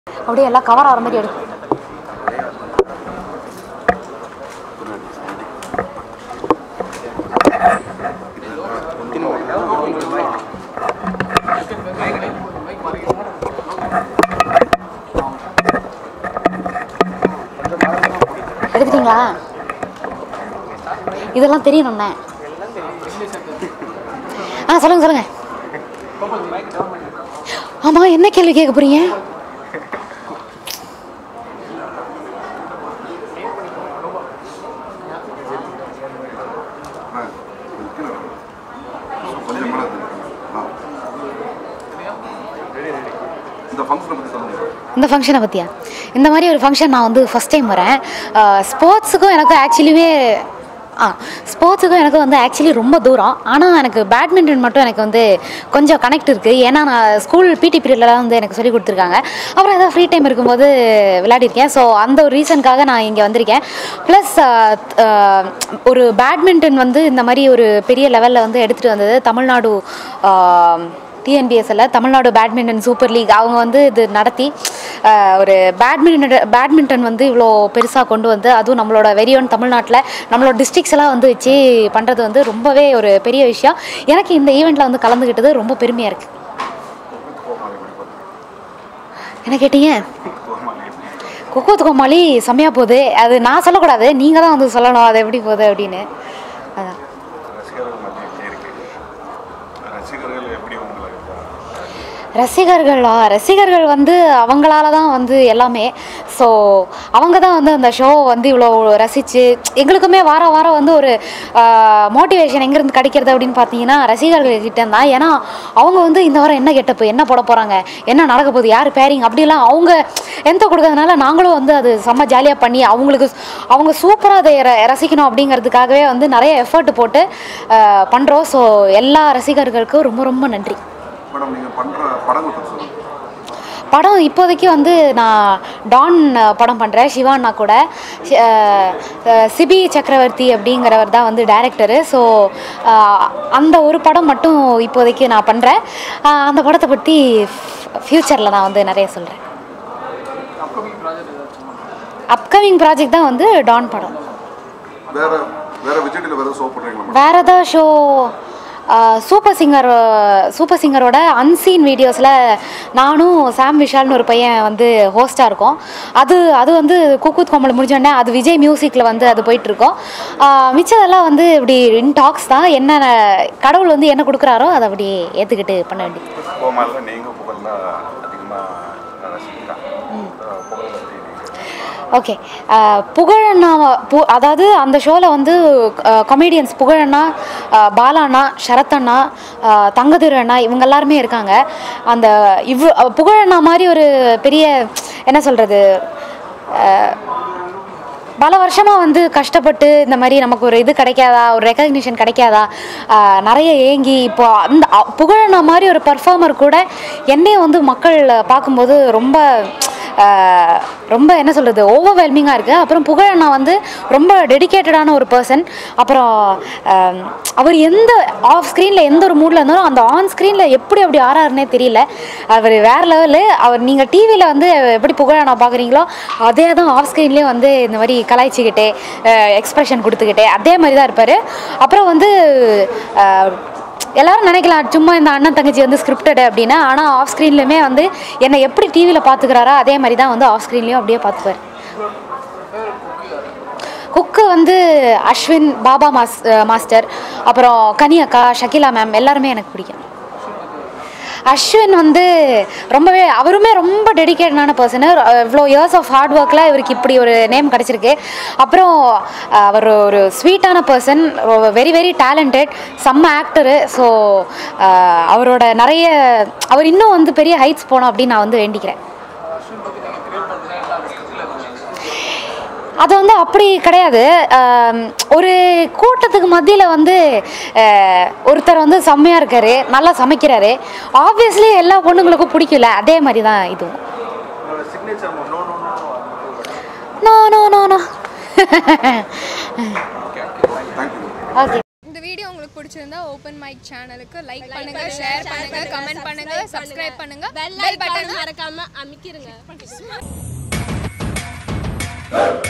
அப்படியே எல்லாம் கவர் ஆகிற மாதிரி எடு எடுத்துட்டீங்களா இதெல்லாம் தெரியணும்ண்ணே ஆ சொல்லுங்க சொல்லுங்க ஆமா என்ன கேள்வி கேட்க போறீங்க கொஞ்சம் மேலே ஆ இந்த ஃபங்க்ஷனை பற்றி சொல்லுங்கள் இந்த ஃபங்க்ஷனை பற்றியா இந்த மாதிரி ஒரு ஃபங்க்ஷன் நான் வந்து ஃபஸ்ட் டைம் வரேன் ஸ்போர்ட்ஸுக்கும் எனக்கும் ஆக்சுவலிவே ஆ ஸ்போர்ட்ஸுக்கும் எனக்கு வந்து ஆக்சுவலி ரொம்ப தூரம் ஆனால் எனக்கு பேட்மிண்டன் மட்டும் எனக்கு வந்து கொஞ்சம் கனெக்ட் இருக்குது ஏன்னா நான் ஸ்கூல் பிடி பீரியட்லலாம் வந்து எனக்கு சொல்லி கொடுத்துருக்காங்க அப்புறம் ஏதாவது ஃப்ரீ டைம் இருக்கும்போது விளையாடிருக்கேன் ஸோ அந்த ஒரு ரீசனுக்காக நான் இங்கே வந்திருக்கேன் ப்ளஸ் ஒரு பேட்மிண்டன் வந்து இந்த மாதிரி ஒரு பெரிய லெவலில் வந்து எடுத்துகிட்டு வந்தது தமிழ்நாடு டிஎன்பிஎஸ்எல்ல தமிழ்நாடு பேட்மிண்டன் சூப்பர் லீக் அவங்க வந்து இது நடத்தி ஆஹ், ஒரு பேட்மிண்டன் பேட்மிண்டன் வந்து இவ்வளோ பெருசாக கொண்டு வந்து அதுவும் நம்மளோட வெறியோன் தமிழ்நாட்டில் நம்மளோட டிஸ்ட்ரிக்ஸ் எல்லாம் வந்து வச்சு பண்ணுறது வந்து ரொம்பவே ஒரு பெரிய விஷயம் எனக்கு இந்த ஈவெண்ட்டில் வந்து கலந்துக்கிட்டது ரொம்ப பெருமையாக இருக்குது என்ன கேட்டீங்க கொக்கோத்து கோமாளி செம்மையாக போகுது அது நான் சொல்லக்கூடாது நீங்கள் தான் வந்து சொல்லணும் அது எப்படி போகுது அப்படின்னு அதான் ரசிகர்கள் மத்தியில் இருக்கு ரசிகர்கள் எப்படி உங்களுக்கு ரசிகர்களா ரசிகர்கள் வந்து அவங்களால தான் வந்து எல்லாமே ஸோ அவங்க தான் வந்து அந்த ஷோ வந்து இவ்வளோ ரசித்து எங்களுக்குமே வாரம் வாரம் வந்து ஒரு மோட்டிவேஷன் எங்கேருந்து கிடைக்கிறது அப்படின்னு பார்த்தீங்கன்னா ரசிகர்கள் கிட்ட தான் ஏன்னா அவங்க வந்து இந்த வாரம் என்ன கெட்டப்பு என்ன போட போகிறாங்க என்ன நடக்க போகுது யார் பேரிங் அப்படிலாம் அவங்க எந்த கொடுக்கறதுனால நாங்களும் வந்து அது செம்ம ஜாலியாக பண்ணி அவங்களுக்கு அவங்க சூப்பராக அதை ர- ரசிக்கணும் அப்படிங்கிறதுக்காகவே வந்து நிறைய எஃபர்ட் போட்டு பண்ணுறோம் ஸோ எல்லா ரசிகர்களுக்கும் ரொம்ப ரொம்ப நன்றி மேடம் நீங்கள் பண்ணுற படங்கள் பற்றி சொல்லுங்கள் படம் இப்போதைக்கு வந்து நான் டான் அஹ், படம் பண்ணுறேன் சிவா அண்ணா கூட சி- அஹ், அஹ், சிபி சக்கரவர்த்தி அப்படிங்கிறவர் தான் வந்து டைரக்டரு ஸோ அந்த ஒரு படம் மட்டும் இப்போதைக்கு நான் பண்ணுறேன் அந்த படத்தை பற்றி ஃப்யூச்சரில் நான் வந்து நிறைய சொல்கிறேன் அப்கமிங் ப்ராஜெக்ட் தான் வந்து டான் படம் வேற வேற விஜய் டிவியில் வேறு ஷோ பண்ணுறீங்களா மேடம் வேற ஏதாவது ஷோ சூப்பர் சிங்கர் சூப்பர் சிங்கரோட அன்சீன் வீடியோஸில் நானும் சாம் விஷால்னு ஒரு பையன் வந்து ஹோஸ்ட்டாக இருக்கோம் அது அது வந்து குக்கூத் கோமல் முடிஞ்சோடனே அது விஜய் மியூசிக்கில் வந்து அது போயிட்டுருக்கோம் மிச்சதெல்லாம் வந்து இப்படி இன் டாக்ஸ் தான் என்ன கடவுள் வந்து என்ன கொடுக்குறாரோ அதை அப்படி ஏற்றுக்கிட்டு பண்ண வேண்டியது கோமாலில் நீங்கள் புகழ்லாம் அதிகமாக ரசிக்கலாம் புகழ் பற்றி நீங்கள் ஓகே புகழண்ணா பு அதாவது அந்த ஷோவில் வந்து கமெடியன்ஸ் புகழண்ணா அஹ், பாலாண்ணா சரத்தண்ணா அஹ், தங்கதிரு அண்ணா இவங்க எல்லாருமே இருக்காங்க அந்த இவ் அஹ், புகழண்ணா மாதிரி ஒரு பெரிய என்ன சொல்கிறது பல வருஷமாக வந்து கஷ்டப்பட்டு இந்த மாதிரி நமக்கு ஒரு இது கிடைக்காதா ஒரு ரெக்கக்னிஷன் கிடைக்காதா ஆஹ் நிறைய ஏங்கி இப்போ அந்த அ- புகழண்ணா மாதிரி ஒரு பர்ஃபார்மர் கூட என்னையும் வந்து மக்கள் பார்க்கும்போது ரொம்ப ஆஹ் ரொம்ப என்ன சொல்கிறது ஓவர்வெல்மிங்காக இருக்குது அப்புறம் புகழண்ணா வந்து ரொம்ப டெடிகேட்டடான ஒரு பர்சன் அப்புறம் ஆம், அவர் எந்த ஆஃப் ஸ்க்ரீனில் எந்த ஒரு மூடில் இருந்தாலும் அந்த ஆன் ஸ்க்ரீனில் எப்படி அப்படி ஆறாருன்னே தெரியல அவர் வேறு லெவலு அவர் நீங்கள் டிவியில் வந்து எப்படி புகழண்ணா பார்க்குறீங்களோ அதே தான் ஆஃப் ஸ்க்ரீன்லேயே வந்து இந்த மாதிரி கலாய்ச்சிக்கிட்டே எக்ஸ்ப்ரெஷன் கொடுத்துக்கிட்டே அதே மாதிரி தான் இருப்பார் அப்புறம் வந்து அஹ், எல்லாரும் நினைக்கலாம் சும்மா இந்த அண்ணன் தங்கச்சி வந்து ஸ்கிரிப்டடு அப்படின்னு ஆனால் ஆஃப் ஸ்க்ரீன்லையுமே வந்து என்னை எப்படி டிவியில் பார்த்துக்கிறாரோ அதே மாதிரி தான் வந்து ஆஃப் ஸ்க்ரீன்லேயும் அப்படியே பார்த்துப்பார் குக்கு வந்து அஸ்வின் பாபா மாஸ் அஹ் மாஸ்டர் அப்புறம் கனி அக்கா ஷகிலா மேம் எல்லாருமே எனக்கு பிடிக்கும் அஸ்வின் வந்து ரொம்பவே அவருமே ரொம்ப டெடிகேட்டடான பர்சனு இவ்வளோ இயர்ஸ் ஆஃப் ஹார்ட் ஒர்க்கில் இவருக்கு இப்படி ஒரு நேம் கிடச்சிருக்கு அப்புறம் அஹ், அவர் ஒரு ஸ்வீட்டான பர்சன் வெரி வெரி டேலண்டட் செம்ம ஆக்டரு ஸோ அவரோட நிறைய அவர் இன்னும் வந்து பெரிய ஹைட்ஸ் போகணும் அப்படின்னு நான் வந்து வேண்டிக்கிறேன் அது வந்து அப்படி கிடையாது ஆம், ஒரு கூட்டத்துக்கு மத்தியில் வந்து அஹ், ஒருத்தர் வந்து செம்மையாக இருக்காரு நல்லா சமைக்கிறாரு ஆப்வியஸ்லி எல்லா பொண்ணுங்களுக்கும் பிடிக்கல அதே மாதிரி தான் இதுவும் no no no no thank you okay இந்த வீடியோ உங்களுக்கு உங்களுக்கு பிடிச்சிருந்தா ஓப்பன் மைக் சேனலுக்கு லைக் பண்ணுங்க ஷேர் பண்ணுங்க கமெண்ட் பண்ணுங்க சப்ஸ்கிரைப் பண்ணுங்க பெல் பெல் பட்டன் ஐகானை மறக்காம அமைக்கிருங்க